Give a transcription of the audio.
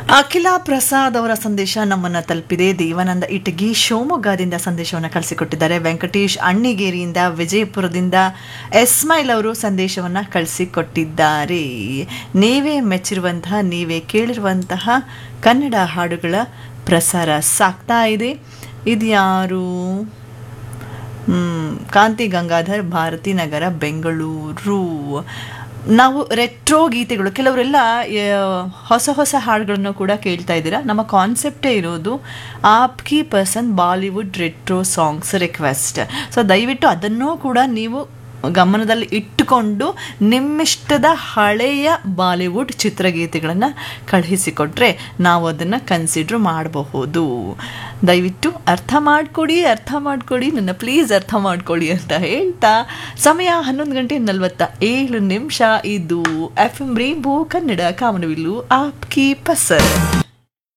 ಅಖಿಲ ಪ್ರಸಾದ್ ಅವರ ಸಂದೇಶ ನಮ್ಮನ್ನ ತಲುಪಿದೆ ದೇವಾನಂದ ಇಟಗಿ ಶಿವಮೊಗ್ಗದಿಂದ ಸಂದೇಶವನ್ನು ಕಳಿಸಿಕೊಟ್ಟಿದ್ದಾರೆ ವೆಂಕಟೇಶ್ ಅಣ್ಣಿಗೇರಿಯಿಂದ ವಿಜಯಪುರದಿಂದ ಎಸ್ಮೈಲ್ ಅವರು ಸಂದೇಶವನ್ನು ಕಳಿಸಿಕೊಟ್ಟಿದ್ದಾರೆ ನೀವೇ ಮೆಚ್ಚಿರುವಂತಹ ನೀವೇ ಕೇಳಿರುವಂತಹ ಕನ್ನಡ ಹಾಡುಗಳ ಪ್ರಸಾರ ಸಾಗ್ತಾ ಇದೆ ಇದ್ಯಾರು ಹ್ಮ್, ಕಾಂತಿ ಗಂಗಾಧರ್ ಭಾರತಿ ನಗರ ಬೆಂಗಳೂರು ನಾವು ರೆಟ್ರೋ ಗೀತೆಗಳು ಕೆಲವರೆಲ್ಲ ಆ, ಹೊಸ ಹೊಸ ಹಾಡುಗಳನ್ನು ಕೂಡ ಕೇಳ್ತಾ ಇದ್ದೀರಾ ನಮ್ಮ ಕಾನ್ಸೆಪ್ಟೇ ಇರೋದು ಆಪ್ಕಿ ಪರ್ಸನ್ Bollywood retro songs request so ದಯವಿಟ್ಟು ಅದನ್ನೂ ಕೂಡ ನೀವು ಗಮನದಲ್ಲಿ ಇಟ್ಟುಕೊಂಡು ನಿಮ್ಮಿಷ್ಟದ ಹಳೆಯ ಬಾಲಿವುಡ್ ಚಿತ್ರಗೀತೆಗಳನ್ನು ಕಳುಹಿಸಿಕೊಟ್ರೆ ನಾವು ಅದನ್ನು ಕನ್ಸಿಡ್ರ್ ಮಾಡಬಹುದು ದಯವಿಟ್ಟು ಅರ್ಥ ಮಾಡಿಕೊಡಿ ಅರ್ಥ ಮಾಡಿಕೊಡಿ ನನ್ನ ಪ್ಲೀಸ್ ಅರ್ಥ ಮಾಡ್ಕೊಳ್ಳಿ ಅಂತ ಹೇಳ್ತಾ ಸಮಯ ಹನ್ನೊಂದು ಗಂಟೆ ನಲವತ್ತ ಏಳು ನಿಮಿಷ ಇದು ಎಫ್ ಎಂ ರೇಂಬೋ ಕನ್ನಡ ಕಾಮನವಿಲ್ಲು ಆಪ್ಕಿ ಪಸರ್